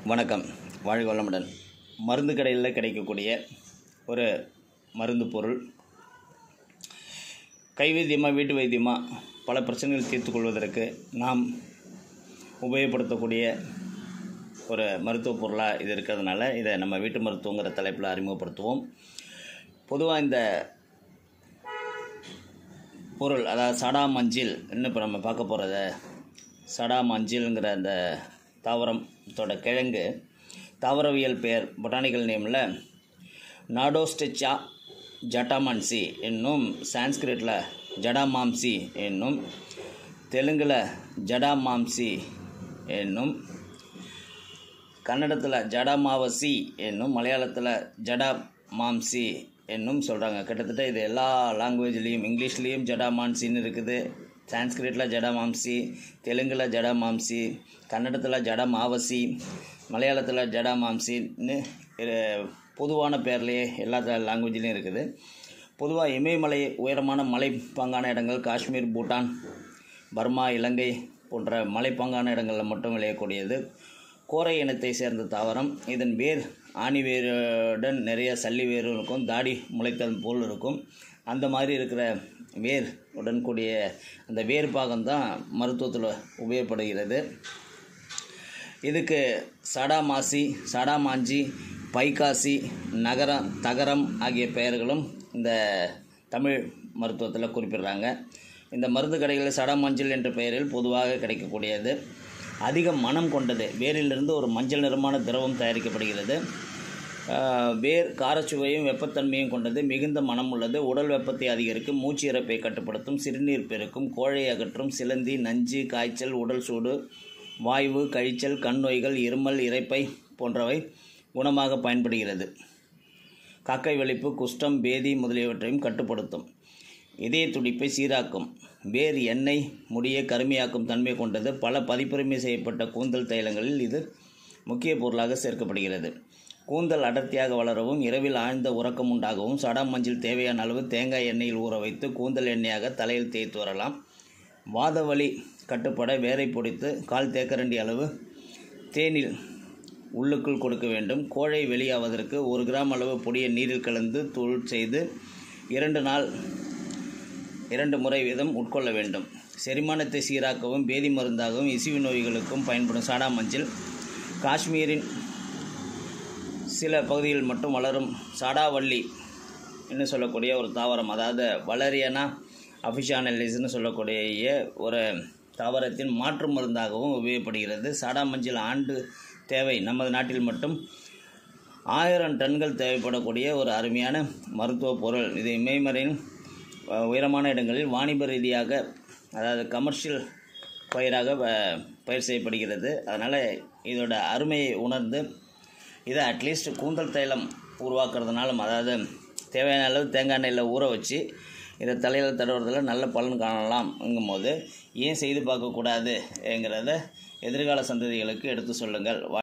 வணக்கம் வாழ்க வளமுடன் மருந்து கடையில் கிடைக்கக்கூடிய ஒரு மருந்து பொருள் கை வைத்தியமாக வீட்டு வைத்தியமாக பல பிரச்சனைகள் தீர்த்து கொள்வதற்கு நாம் உபயோகப்படுத்தக்கூடிய ஒரு மருத்துவ பொருளாக இது இருக்கிறதுனால இதை நம்ம வீட்டு மருத்துவங்கிற தலைப்பில் அறிமுகப்படுத்துவோம் பொதுவாக இந்த பொருள் அதாவது சடா மஞ்சில் இன்னும் இப்போ நம்ம பார்க்க போகிறத சடா மஞ்சில்ங்கிற அந்த தாவரத்தோட கிழங்கு தாவரவியல் பெயர் பொட்டானிக்கல் நேமில் நாடோஸ்டெச்சா ஜட்டாமான்சி என்னும் சான்ஸ்கிரிட்டில் ஜடாமாம்சி என்னும் தெலுங்கில் ஜடாமாம்சி என்னும் கன்னடத்தில் ஜடாமாவசி என்னும் மலையாளத்தில் ஜடா மாம்சி என்னும் சொல்கிறாங்க கிட்டத்தட்ட இது எல்லா லாங்குவேஜ்லேயும் இங்கிலீஷ்லேயும் ஜடாமான்சின்னு இருக்குது சான்ஸ்கிரிட்டில் ஜடாமாம்சி தெலுங்கில் ஜடாமாம்சி கன்னடத்தில் ஜடாமாவசி மலையாளத்தில் ஜடாமாம்சின்னு இது பொதுவான பேர்லேயே எல்லா லாங்குவேஜ்லேயும் இருக்குது பொதுவாக இமயமலை உயரமான மலைப்பாங்கான இடங்கள் காஷ்மீர் பூட்டான் பர்மா இலங்கை போன்ற மலைப்பாங்கான இடங்களில் மட்டும் விளையக்கூடியது கோரை இனத்தை சேர்ந்த தாவரம் இதன் வேர் ஆணி வேருடன் நிறைய சல்லி வேரும் இருக்கும் தாடி முளைத்தல் போல் இருக்கும் அந்த மாதிரி இருக்கிற வேர் உடன் கூடிய அந்த வேர் பாகம்தான் மருத்துவத்தில் உபயோகப்படுகிறது இதுக்கு சடாமாசி சடாமாஞ்சி பைகாசி நகரம் தகரம் ஆகிய பெயர்களும் இந்த தமிழ் மருத்துவத்தில் குறிப்பிடுறாங்க இந்த மருந்து கடைகளில் சடாமஞ்சள் என்ற பெயரில் பொதுவாக கிடைக்கக்கூடியது அதிக மனம் கொண்டது வேரிலிருந்து ஒரு மஞ்சள் நிறமான திரவம் தயாரிக்கப்படுகிறது வேர் காரச்சுவையும் வெப்பத்தன்மையும் கொண்டது மிகுந்த மனம் உள்ளது உடல் வெப்பத்தை அதிகரிக்கும் மூச்சு இறப்பை கட்டுப்படுத்தும் சிறுநீர் பெருக்கும் கோழை அகற்றும் சிலந்தி நஞ்சு காய்ச்சல் உடல் சூடு வாய்வு கழிச்சல் கண் நோய்கள் இருமல் இறைப்பை போன்றவை குணமாக பயன்படுகிறது காக்கை வெளிப்பு குஷ்டம் பேதி முதலியவற்றையும் கட்டுப்படுத்தும் இதய துடிப்பை சீராக்கும் வேர் எண்ணெய் முடியை கருமையாக்கும் தன்மை கொண்டது பல பதிப்புரிமை செய்யப்பட்ட கூந்தல் தைலங்களில் இது முக்கிய பொருளாக சேர்க்கப்படுகிறது கூந்தல் அடர்த்தியாக வளரவும் இரவில் ஆழ்ந்த உறக்கம் உண்டாகவும் சடம் மஞ்சள் தேவையான அளவு தேங்காய் எண்ணெயில் ஊற வைத்து கூந்தல் எண்ணெயாக தலையில் தேய்த்து வரலாம் வாத வலி கட்டுப்பட வேரை பொடித்து கால் தேக்கரண்டி அளவு தேனில் உள்ளுக்குள் கொடுக்க வேண்டும் கோழை வெளியாவதற்கு ஒரு கிராம் அளவு பொடியை நீரில் கலந்து தூள் செய்து இரண்டு நாள் இரண்டு முறை வீதம் உட்கொள்ள வேண்டும் செரிமானத்தை சீராக்கவும் பேதி மருந்தாகவும் இசிவு நோய்களுக்கும் பயன்படும் சாடா மஞ்சள் காஷ்மீரின் சில பகுதிகளில் மட்டும் வளரும் சாடாவள்ளி என்று சொல்லக்கூடிய ஒரு தாவரம் அதாவது வளரியனா அஃபிஷானலிஸ்னு சொல்லக்கூடிய ஒரு தாவரத்தின் மாற்று மருந்தாகவும் உபயோகப்படுகிறது சாடா மஞ்சள் ஆண்டு தேவை நமது நாட்டில் மட்டும் ஆயிரம் டன்கள் தேவைப்படக்கூடிய ஒரு அருமையான மருத்துவ பொருள் இது இமயமரையின் உயரமான இடங்களில் வாணிப ரீதியாக அதாவது கமர்ஷியல் பயிராக பயிர் செய்யப்படுகிறது அதனால் இதோட அருமையை உணர்ந்து இதை அட்லீஸ்ட் கூந்தல் தைலம் உருவாக்குறதுனாலும் அதாவது தேவையான அளவு தேங்காய் எண்ணெயில் ஊற வச்சு இதை தலையில் தடவுறதில் நல்ல பலன் காணலாம்ங்கும் போது ஏன் செய்து பார்க்கக்கூடாதுங்கிறத எதிர்கால சந்ததிகளுக்கு எடுத்து சொல்லுங்கள்